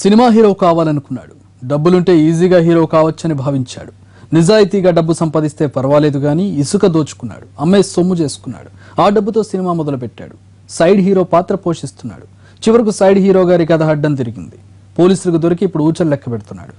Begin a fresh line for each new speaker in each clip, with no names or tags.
cinema hero కావాలనుకున్నాడు డబ్బులుంటే ఈజీగా hero కావచ్చని భావించాడు నిజాయితీగా డబ్బు సంపాదిస్తే పర్వాలేదు కానీ ఇసుక దోచుకున్నాడు అమ్మే సొమ్ము చేసుకున్నాడు ఆ డబ్బుతో సినిమా మొదలుపెట్టాడు సైడ్ హీరో పాత్ర పోషిస్తున్నాడు చివరకు సైడ్ హీరో గారి కథ అడ్డం తిరిగింది పోలీసులకు దొరికి ఇప్పుడు ఊచలు లెక్క పెడుతున్నాడు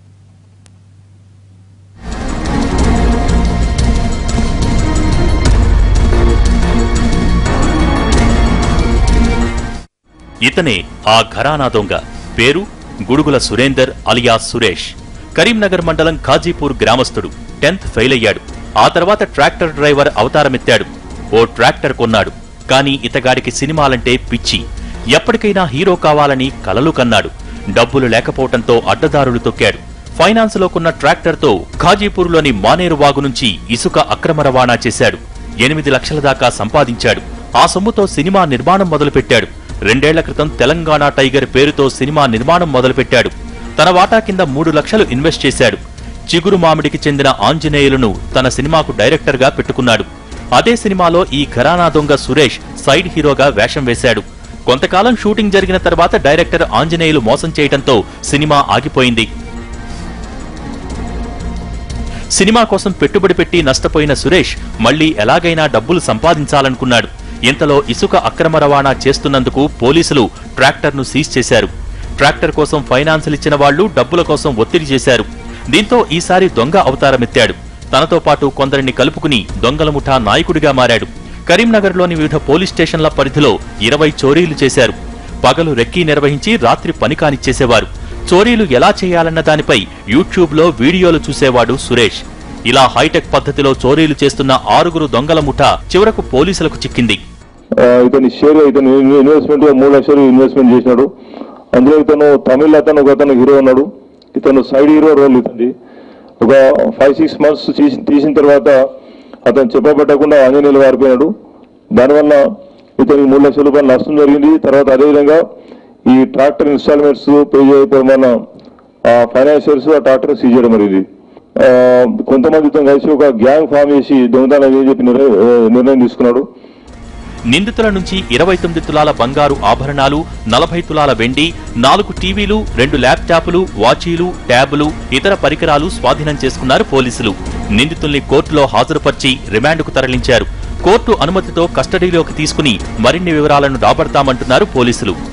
ఇతనే ఆ ఘరానా దొంగ పేరు గుడుగుల సురేందర్ అలియా సురేష్ కరీంనగర్ మండలం ఖాజీపూర్ గ్రామస్తుడు టెన్త్ ఫెయిల్ అయ్యాడు ఆ తర్వాత ట్రాక్టర్ డ్రైవర్ అవతారమెత్తాడు ఓ ట్రాక్టర్ కొన్నాడు కానీ ఇతగాడికి సినిమాలంటే పిచ్చి ఎప్పటికైనా హీరో కావాలని కలలు కన్నాడు డబ్బులు లేకపోవటంతో అడ్డదారులు తొక్కాడు ఫైనాన్స్ లో కొన్న ట్రాక్టర్తో ఖాజీపూర్లోని మానేరు వాగు నుంచి ఇసుక అక్రమ రవాణా చేశాడు ఎనిమిది లక్షల దాకా సంపాదించాడు ఆ సొమ్ముతో సినిమా నిర్మాణం మొదలుపెట్టాడు రెండేళ్ల క్రితం తెలంగాణ టైగర్ పేరుతో సినిమా నిర్మాణం మొదలుపెట్టాడు తన వాటా కింద మూడు లక్షలు ఇన్వెస్ట్ చేశాడు చిగురు మామిడికి చెందిన ఆంజనేయులను తన సినిమాకు డైరెక్టర్గా పెట్టుకున్నాడు అదే సినిమాలో ఈ ఘరానా దొంగ సురేష్ సైడ్ హీరోగా వేషం వేశాడు కొంతకాలం షూటింగ్ జరిగిన తర్వాత డైరెక్టర్ ఆంజనేయులు మోసం చేయడంతో సినిమా ఆగిపోయింది సినిమా కోసం పెట్టుబడి పెట్టి నష్టపోయిన సురేష్ మళ్లీ ఎలాగైనా డబ్బులు సంపాదించాలనుకున్నాడు ఇంతలో ఇసుక అక్రమ రవాణా చేస్తున్నందుకు పోలీసులు ట్రాక్టర్ను సీజ్ చేశారు ట్రాక్టర్ కోసం ఫైనాన్సులు ఇచ్చిన వాళ్లు డబ్బుల కోసం ఒత్తిడి చేశారు దీంతో ఈసారి దొంగ అవతారమెత్తాడు తనతో పాటు కొందరిని కలుపుకుని దొంగల ముఠా నాయకుడిగా మారాడు కరీంనగర్లోని వివిధ పోలీస్ స్టేషన్ల పరిధిలో ఇరవై చోరీలు చేశారు పగలు రెక్కీ నిర్వహించి రాత్రి పని కానిచ్చేసేవారు చోరీలు ఎలా చేయాలన్న దానిపై యూట్యూబ్లో వీడియోలు చూసేవాడు సురేష్ ఇలా హైటెక్ పద్ధతిలో చోరీలు చేస్తున్న ఆరుగురు దొంగల ముఠా చివరకు పోలీసులకు చిక్కింది
ఆ, ఇతని షేర్ ఇతను ఇన్వెస్ట్మెంట్ గా మూడు లక్షలు ఇన్వెస్ట్మెంట్ చేసినాడు అందులో ఇతను తమిళ అతను ఒక అతను హీరో ఉన్నాడు ఇతను సైడ్ హీరో రోల్ ఇతంది ఒక ఫైవ్ సిక్స్ మంత్స్ తీసిన తర్వాత అతను చెప్పబట్టకుండా ఆంజనేయులు వారిపోయినాడు దానివల్ల ఇతనికి మూడు లక్షల రూపాయలు నష్టం జరిగింది తర్వాత అదేవిధంగా ఈ ట్రాక్టర్ ఇన్స్టాల్మెంట్స్ పే చేయకపోవడం వల్ల ఆ ఫైనాన్షియర్స్ ఆ ట్రాక్టర్ సీజ్ చేయడం జరిగింది ఆ, కొంతమంది ఇతను కలిసి ఒక గ్యాంగ్ ఫామ్ చేసి దొంగతనం అని చెప్పి నిర్ణయం నిర్ణయం తీసుకున్నాడు
నిందితుల నుంచి ఇరవై తొమ్మిది తులాల బంగారు ఆభరణాలు నలభై తులాల వెండి నాలుగు టీవీలు రెండు ల్యాప్టాప్లు వాచీలు ట్యాబులు ఇతర పరికరాలు స్వాధీనం చేసుకున్నారు పోలీసులు నిందితుల్ని కోర్టులో హాజరుపర్చి రిమాండ్కు తరలించారు కోర్టు అనుమతితో కస్టడీలోకి తీసుకుని మరిన్ని వివరాలను రాబడతామంటున్నారు పోలీసులు